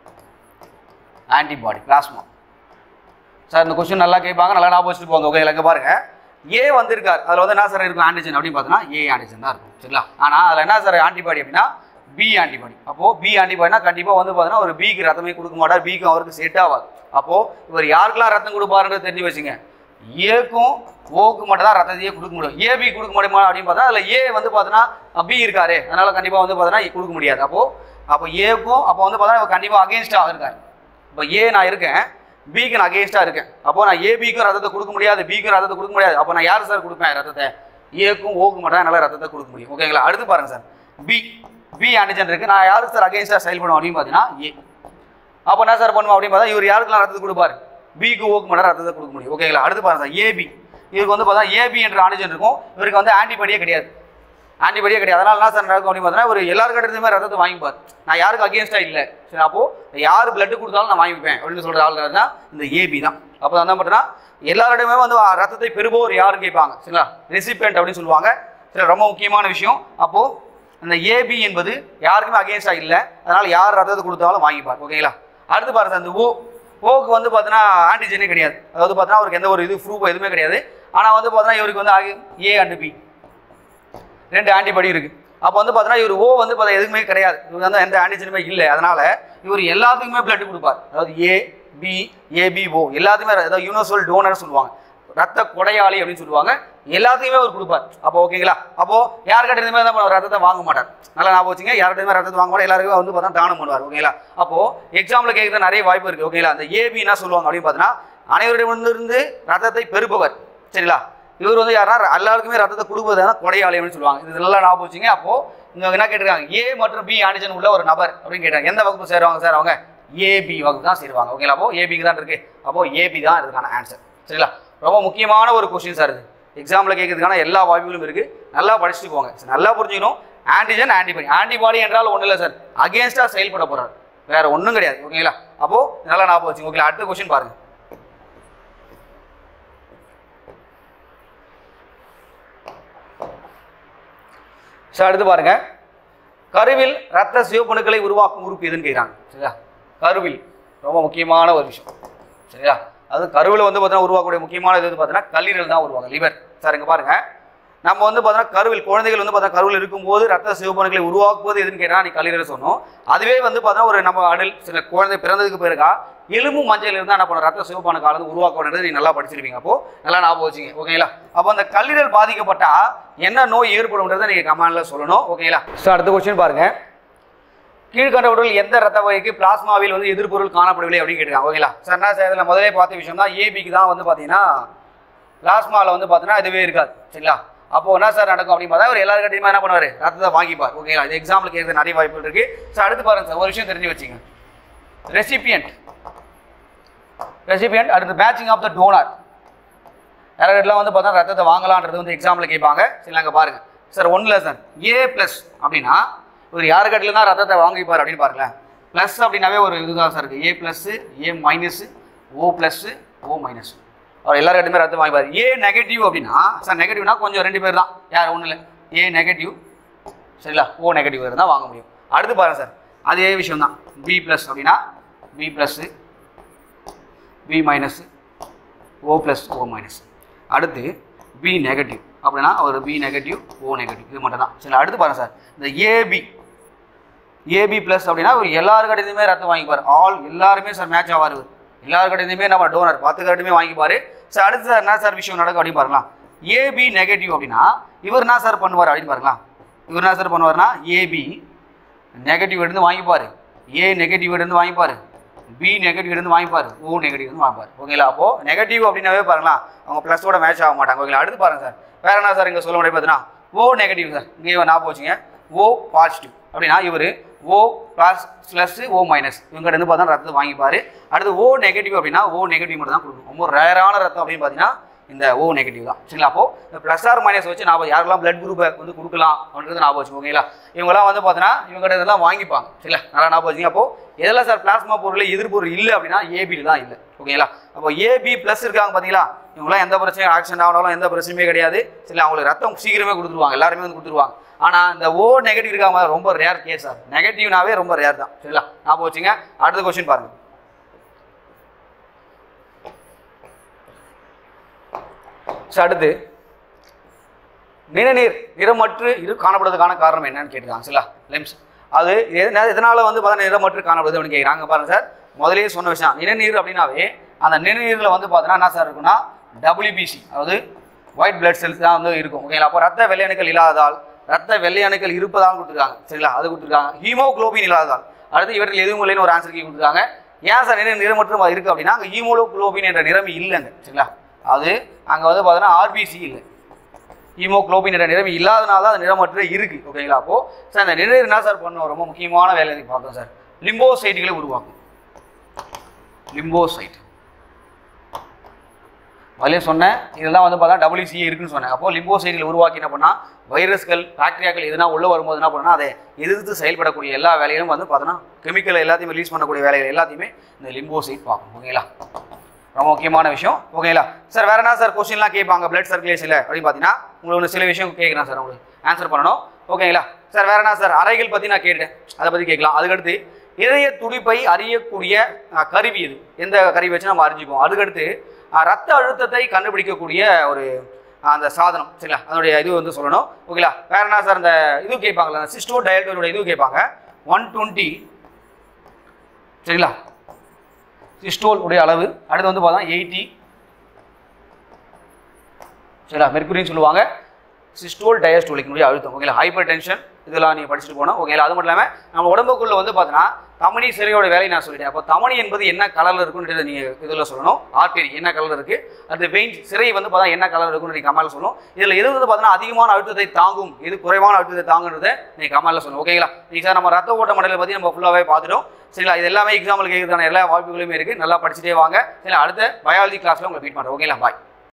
ஆன்டிபாடி பிளாஸ்மா சார் இந்த கொஸ்டின் நல்லா கேட்பாங்க நல்லா ஞாபகம் வச்சுட்டு போங்க ஓகே இங்கே பாருங்க ஏ வந்திருக்கார் அதில் வந்து என்ன சார் இருக்கும் ஆன்டிஜன் அப்படின்னு பார்த்தோன்னா ஏ ஆன்டிஜன் தான் இருக்கும் சரிங்களா ஆனால் அதில் என்ன சார் ஆன்டிபாடி அப்படின்னா பி ஆன்டிபாடி அப்போது பி ஆன்டிபாடினா கண்டிப்பாக வந்து பார்த்தீங்கன்னா ஒரு பிக்கு ரத்தமே கொடுக்க மாட்டார் பிக்கு அவருக்கு செட் ஆகாது அப்போது இவர் யாருக்கெல்லாம் ரத்தம் கொடுப்பாருன்றது தெரிஞ்சு வச்சுங்க ஏக்கும் ஓக்கு மட்டும் தான் ரத்தத்தையே கொடுக்க முடியும் ஏபி கொடுக்க முடியுமா அப்படின்னு பார்த்தா அதில் ஏ வந்து பார்த்தீங்கன்னா பி இருக்காரு அதனால கண்டிப்பாக வந்து பார்த்தீங்கன்னா கொடுக்க முடியாது அப்போது அப்போ ஏக்கும் அப்போ வந்து பார்த்தீங்கன்னா கண்டிப்பாக அகேன்ஸ்டாக இருக்கார் இப்போ ஏ நான் இருக்கேன் பிக்கு நான் அகேன்ஸ்டாக இருக்கேன் அப்போ நான் ஏபிக்கும் ரத்தத்தை கொடுக்க முடியாது பிக்கும் ரத்தத்தை கொடுக்க முடியாது அப்போ நான் யார் சார் கொடுப்பேன் ரத்தத்தை ஏக்கும் ஓக்கு மட்டும் தான் என்னால் ரத்தத்தை கொடுக்க முடியும் ஓகேங்களா அடுத்து பாருங்க சார் பி பி ஆன்டிஜன் இருக்கு நான் யாருக்கு சார் அகேன்ஸ்டாக செயல்படும் அப்படின்னு பார்த்தீங்கன்னா ஏ அப்போ என்ன சார் பண்ணுவோம் அப்படின்னு பார்த்தா இவர் யாருக்கெல்லாம் ரத்தத்தை கொடுப்பாரு பிக்கு ஓக்கு மட்டும் ரத்தத்தை கொடுக்க முடியும் ஓகேங்களா அடுத்து பாருங்க சார் ஏபி இவருக்கு வந்து பார்த்தா ஏபி என்ற ஆன்டிஜன் இருக்கும் இவருக்கு வந்து ஆன்டிபாடியே கிடையாது ஆன்டிபாடியே கிடையாது அதனால என்ன சார் நடக்கும் அப்படின்னு பார்த்தீங்கன்னா ஒரு எல்லாரும் கிட்டத்துமே ரத்தத்தை வாங்கிப்பார் நான் யாருக்கு அகேன்ஸ்டா இல்லை சரி அப்போ யார் பிளட் கொடுத்தாலும் நான் வாங்கிப்பேன் அப்படின்னு சொல்ற ஆள் தான் இந்த ஏபி தான் அப்போ தான் பார்த்தீங்கன்னா எல்லாரிடமே வந்து ரத்தத்தை பெறுபவர் யாருன்னு கேட்பாங்க சரிங்களா ரெசிபியன்ட் அப்படின்னு சொல்லுவாங்க சரி ரொம்ப முக்கியமான விஷயம் அப்போ இந்த ஏபி என்பது யாருக்குமே அகேன்ஸ்டா இல்லை அதனால யார் ரத்தத்தை கொடுத்தாலும் வாங்கிப்பார் ஓகேங்களா அடுத்து பாருங்க சார் இந்த ஓ ஓக்கு வந்து பார்த்தீங்கன்னா ஆன்டிஜனே கிடையாது அதாவது பார்த்தீங்கன்னா அவருக்கு எந்த ஒரு இது ப்ரூஃப் எதுவுமே கிடையாது ஆனால் வந்து பார்த்தீங்கன்னா இவருக்கு வந்து ஏ அண்ட் பி ரெண்டு ஆன்டிபாடி இருக்கு அப்போ வந்து பார்த்தீங்கன்னா இவர் ஓ வந்து பார்த்தா எதுவுமே கிடையாது இவர் வந்து எந்த ஆன்டிஜனுமே இல்லை அதனால இவர் எல்லாத்துக்குமே பிளட் கொடுப்பார் அதாவது ஏ பி ஏபி ஓ எல்லாத்துக்குமே அதாவது யூனிவர்சல் டோனர் சொல்லுவாங்க ரத்த கொடையாளி அப்படின்னு சொல்லுவாங்க எல்லாத்தையுமே அவர் கொடுப்பார் அப்போ ஓகேங்களா அப்போ யார்கிட்ட இருந்துமே என்ன பண்ணுவார் ரத்தத்தை வாங்க மாட்டார் நல்லா ஞாபகம் வச்சுங்க யார்கிட்ட இருந்துமே ரத்தத்தை வாங்க மாட்டார் எல்லாருக்கும் வந்து பார்த்தா தானம் பண்ணுவார் ஓகேங்களா அப்போ எக்ஸாம்ல கேட்கறது நிறைய வாய்ப்பு இருக்கு ஓகேங்களா அந்த ஏபி என்ன சொல்லுவாங்க அப்படின்னு பார்த்தீங்கன்னா அனைவரிடமிருந்து ரத்தத்தை பெருப்பவர் சரிங்களா இவர் வந்து யாருன்னா எல்லாருக்குமே ரத்தத்தை கொடுப்பது கொடையாளி அப்படின்னு சொல்லுவாங்க இது நல்லா ஞாபகம் வச்சுங்க அப்போ இங்க என்ன கேட்டிருக்காங்க ஏ மற்றும் பி ஆன்டிஜன் உள்ள ஒரு நபர் அப்படின்னு கேட்டாங்க எந்த வகுப்பு சேருவாங்க சார் அவங்க ஏபி வகுப்பு தான் சேருவாங்க ஓகேங்களா அப்போ ஏபிக்கு தான் இருக்கு அப்போ ஏபி தான் இதுக்கான ஆன்சர் சரிங்களா ரொம்ப முக்கியமான ஒரு கொஸ்டின் சார் இது எக்ஸாம்ல கேட்கறதுக்கான எல்லா வாய்ப்புகளும் இருக்கு நல்லா படிச்சுட்டு போங்க சரி, நல்லா புரிஞ்சுக்கணும் ஆன்டிஜன் ஆன்டிபாடி ஆன்டிபாடி என்றால் ஒன்றும் இல்லை சார் அகேன்ஸ்டா செயல்பட போறாரு வேற ஒன்றும் கிடையாது ஓகேங்களா அப்போ நல்லா ஞாபகம் வச்சுங்க ஓகேங்களா அடுத்த கொஸ்டின் பாருங்க சார் அடுத்து பாருங்க கருவில் ரத்த சிவப்பணுக்களை உருவாக்கும் உறுப்பு எதுன்னு கேட்குறாங்க சரியா கருவில் ரொம்ப முக்கியமான ஒரு விஷயம் சரியா அது கருவில் வந்து பார்த்தீங்கன்னா உருவாக்கக்கூடிய முக்கியமான இது வந்து பார்த்தீங்கன்னா கல்லீரல் தான் உருவாங்க லிவர் சார் இங்க பாருங்க நம்ம வந்து பார்த்தீங்கன்னா கருவில் குழந்தைகள் வந்து பார்த்தீங்கன்னா கருவில் இருக்கும்போது ரத்த சிவப்பணுக்களை உருவாக்குவது எதுன்னு கேட்டால் நீ கல்லீரல் சொன்னோம் அதுவே வந்து பார்த்தீங்கன்னா ஒரு நம்ம அடல் சில குழந்தை பிறந்ததுக்கு பிறகா எலும்பு மஞ்சள் இருந்தால் என்ன பண்ணும் ரத்த சிவப்பான காலம் உருவாக்கணுன்றது நீ நல்லா படிச்சிருப்பீங்க அப்போ நல்லா ஞாபகம் வச்சுங்க ஓகேங்களா அப்போ அந்த கல்லீரல் பாதிக்கப்பட்டா என்ன நோய் ஏற்படும்ன்றதை நீங்க கமெண்ட்ல சொல்லணும் ஓகேங்களா ஸோ அடுத்த கொஸ்டின் பாருங்க கீழ்கண்டவர்கள் எந்த ரத்த வகைக்கு பிளாஸ்மாவில் வந்து எதிர்பொருள் காணப்படவில்லை அப்படின்னு கேட்டிருக்காங்க ஓகேங்களா சார் என்ன சார் இதில் முதலே பார்த்த விஷயம் தான் ஏபிக்கு தான் வந்து பார்த்தீங்கன்னா பிளாஸ்மாவில் வந்து பார்த்தீங்கன்னா இதுவே இருக்காது சரிங்களா அப்போ என்ன சார் நடக்கும் அப்படின்னு பார்த்தா அவர் எல்லாருக்கிட்டையுமே என்ன பண்ணுவார் ரத்தத்தை வாங்கிப்பார் ஓகேங்களா இது எக்ஸாம்பிள் கேட்கறது நிறைய வாய்ப்புகள் இருக்கு சார் அடுத்து பாருங்க சார் ஒரு விஷயம் தெரிஞ்சு வச்சுங்க ரெசிபியன்ட் ரெசிபியன்ட் அடுத்து மேட்சிங் ஆஃப் த டோனர் யாரெல்லாம் வந்து பார்த்தா ரத்தத்தை வாங்கலான்றது வந்து எக்ஸாம்பிள் கேட்பாங்க சரி அங்கே பாருங்க சார் ஒன்றில் சார் ஏ ப்ளஸ் அப்படின்னா இவர் யார் கட்டில தான் ரத்தத்தை வாங்கிப்பார் அப்படின்னு பாருங்களேன் ப்ளஸ் அப்படின்னாவே ஒரு இதுதான் சார் இருக்குது A plus A minus O plus O minus அவர் எல்லாருக்கிட்டுமே ரத்தம் வாங்கிப்பார் ஏ நெகட்டிவ் அப்படின்னா சார் நெகட்டிவ்னா கொஞ்சம் ரெண்டு பேர் தான் யார் ஒன்றும் இல்லை ஏ நெகட்டிவ் சரிங்களா ஓ நெகட்டிவ் இருந்தால் வாங்க முடியும் அடுத்து பாருங்க சார் அதே விஷயம் தான் பி ப்ளஸ் அப்படின்னா B plus B minus O plus O minus அடுத்து பி நெகட்டிவ் அப்படின்னா ஒரு பி நெகட்டிவ் ஓ நெகட்டிவ் இது மட்டும் தான் சரி அடுத்து பாருங்க சார் இந்த ஏபி ஏபி ப்ளஸ் அப்படின்னா ஒரு எல்லாருக்கிட்டையுமே ரத்தம் வாங்கிப்பார் ஆல் எல்லாருமே சார் மேட்ச் ஆவார் இவர் எல்லாருக்கிட்டையுமே நம்ம டோனர் பத்து கட்டுமே வாங்கிப்பார் சார் அடுத்து சார் என்ன சார் விஷயம் நடக்கும் அப்படின்னு பாருங்களா ஏபி நெகட்டிவ் அப்படின்னா இவர் என்ன சார் பண்ணுவார் அப்படின்னு பாருங்களா இவர் என்ன சார் பண்ணுவார்னா ஏபி நெகட்டிவ் எடுத்து வாங்கிப்பார் ஏ நெகட்டிவ் எடுத்து வாங்கிப்பார் பி நெகட்டிவ் இருந்து வாங்கிப்பாரு ஓ நெகட்டிவ் இருந்து வாங்கிப்பாரு ஓகேங்களா அப்போ நெகட்டிவ் அப்படின்னாவே பாருங்களா அவங்க ப்ளஸோட மேட்ச் ஆக மாட்டாங்க ஓகேங்களா அடுத்து பாருங்க சார் வேற என்ன சார் இங்கே சொல்ல முடியும் பார்த்தீங்கன்னா ஓ நெகட்டிவ் சார் இங்கே ஞாபகம் வச்சுங்க ஓ பாசிட்டிவ் அப்படின்னா இவர் O plus plus O minus இவங்க இருந்து பார்த்தா ரத்தத்தை வாங்கிப்பாரு அடுத்து ஓ நெகட்டிவ் அப்படின்னா ஓ நெகட்டிவ் மட்டும் தான் கொடுக்கும் ரொம்ப ரேரான ரத்தம் அப்படின்னு பார்த்தீங்கன்னா இந்த ஓ நெகட்டிவ் தான் சரிங்களா அப்போ இந்த ப்ளஸ் ஆர் மைனஸ் வச்சு நான் யாரெல்லாம் பிளட் குரூப்பை வந்து கொடுக்கலாம் அப்படின்றது ஞாபகம் வச்சு ஓகேங்களா இவங்கெல்லாம் வந்து பார்த்தீங்கன்னா இவங்க இதெல்லாம் வாங்கிப்பாங்க சரிங்களா நல்லா ஞாபகம் வச்சுங்க அப்போ எதில் சார் பிளாஸ்மா பொருள் எதிர்பொருள் இல்லை அப்படின்னா ஏபியில் தான் இல்லை ஓகேங்களா அப்போ ஏபி ப்ளஸ் இருக்காங்க பார்த்தீங்களா இவங்களாம் எந்த பிரச்சனையும் ஆக்சிடென்ட் ஆனாலும் எந்த பிரச்சனையுமே கிடையாது சரி அவங்களுக்கு ரத்தம் சீக்கிரமே கொடுத்துருவாங்க எல்லாருமே வந்து கொடுத்துருவாங்க ஆனால் இந்த ஓ நெகட்டிவ் இருக்காங்க ரொம்ப ரேர் கேஸ் சார் நெகட்டிவ்னாவே ரொம்ப ரேர் தான் சரிங்களா ஞாபகம் வச்சுங்க அடுத்த கொஸ்டின் பாருங்க ஸோ அடுத்து நிணநீர் நிறமற்று இரு காணப்படுறதுக்கான காரணம் என்னன்னு கேட்டுருக்காங்க சரிங்களா லெம்ஸ் அது எதனா- எதனால வந்து பார்த்தா நிறமற்று காணப்படுது அப்படின்னு கேட்குறாங்க பாருங்க சார் முதலே சொன்ன விஷயம் நிணநீர் அப்படின்னாவே அந்த நிணநீரில் வந்து பார்த்தீங்கன்னா என்ன சார் இருக்குன்னா டபிள்யூபிசி அதாவது ஒயிட் பிளட் செல்ஸ் தான் வந்து இருக்கும் ஓகேங்களா அப்போ ரத்த வெள்ளையணுக்கள் இல்லாததால் ரத்த வெள்ளையணுக்கள் இருப்பதால் கொடுத்துருக்காங்க சரிங்களா அது கொடுத்துருக்காங்க ஹீமோகுளோபின் இல்லாததால் அடுத்து இவற்றில் எதுவும் இல்லைன்னு ஒரு ஆன்சர் கீ கொடுத்துருக்காங்க ஏன் சார் நிற நிறமற்று இருக்கு அப்படின்னா அங்கே ஹீமோகுளோபின் என்ற நிறமி இல்லைங்க சரிங்களா அது அங்கே வந்து பார்த்தீங்கன்னா ஆர்பிசி இல்லை ஹீமோகுளோபின் என்ற நிறமி இல்லாதனால தான் அது நிறமற்ற இருக்கு ஓகேங்களா அப்போ சார் அந்த நிறநீர் என்ன சார் பண்ணும் ரொம்ப முக்கியமான வேலையை பார்த்தோம் சார் லிம்போசைட்டுகளை உருவாக்கும் லிம்போசைட் முதலே சொன்னேன் இதெல்லாம் வந்து பார்த்தா டபிள்யூசி இருக்குன்னு சொன்னேன் அப்போ லிம்போசைட்டுகளை உருவாக்கி என்ன பண்ணா வைரஸ்கள் பாக்டீரியாக்கள் எதுனா உள்ள வரும்போது என்ன பண்ணா அதை எதிர்த்து செயல்படக்கூடிய எல்லா வேலைகளும் வந்து பார்த்தோன்னா கெமிக்கல் எல்லாத்தையும் ரிலீஸ் பண்ணக்கூடிய வேலைகள் எல்லாத்தையுமே இந்த லிம்போசைட் பார்க்கும் ஓகேங்களா ரொம்ப முக்கியமான விஷயம் ஓகேங்களா சார் வேற என்ன சார் கொஸ்டின்லாம் கேட்பாங்க பிளட் சர்க்குலேஷனில் அப்படின்னு பார்த்தீங்கன்னா உங்களுக்கு ஒரு சில விஷயம் கேட்குறேன் சார் உங்களுக்கு ஆன்சர் பண்ணணும் ஓகேங்களா சார் வேற என்ன சார் அறைகள் பற்றி நான் கேட்டேன் அதை பற்றி கேட்கலாம் அதுக்கடுத்து இதய துடிப்பை அறியக்கூடிய அஹ், கருவி இது எந்த கருவி வச்சு நம்ம அறிஞ்சுப்போம் அதுக்கடுத்து அஹ், ரத்த அழுத்தத்தை கண்டுபிடிக்கக்கூடிய ஒரு அஹ், அந்த சாதனம் சரிங்களா அதனுடைய இது வந்து சொல்லணும் ஓகேங்களா வேற என்ன சார் அந்த இது கேட்பாங்களா சிஸ்டோ டயல்டோட இது கேட்பாங்க ஒன் டுவெண்ட்டி சரிங்களா சிஸ்டோல் உடைய அளவு அடுத்து வந்து பார்த்தா எயிட்டி சரிங்களா மெர்குரின்னு சொல்லுவாங்க சிஸ்டோல் டயஸ்டோலிக்கினுடைய அழுத்தம் ஓகேங்களா ஹைப்பர் டென்ஷன் இதெல்லாம் நீங்கள் படிச்சுட்டு போனோம் ஓகேங்களா அது மட்டும் இல்லாமல் நம்ம உடம்புக்குள்ள வந்து பார்த்தீங்கன்னா தமனி சிறையோட வேலையை நான் சொல்லிட்டேன் அப்போ தமனி என்பது என்ன கலரில் இருக்குன்னு நீங்கள் இதில் சொல்லணும் ஆர்டரி என்ன கலர் இருக்குது அந்த வெயின் சிறை வந்து பார்த்தா என்ன கலர் இருக்குன்னு நீங்கள் கமலில் சொல்லணும் இதில் எது வந்து பார்த்தீங்கன்னா அதிகமான அழுத்தத்தை தாங்கும் எது குறைவான அழுத்தத்தை தாங்குன்றதை நீங்கள் கமலில் சொல்லணும் ஓகேங்களா நீங்கள் சார் நம்ம ரத்த ஓட்ட மண்டலை பற்றி நம்ம ஃபுல்லாகவே பார்த்துட்டோம் சரிங்களா இது எல்லாமே எக்ஸாம்பிள் கேட்கறதுக்கான எல்லா வாய்ப்புகளுமே இருக்குது நல்லா படிச்சுட்டே வாங்க சரி அடுத்த பயாலஜி கிளாஸில் உங்களை மீட் பண்ணுறேன் ஓகேங்களா பாய்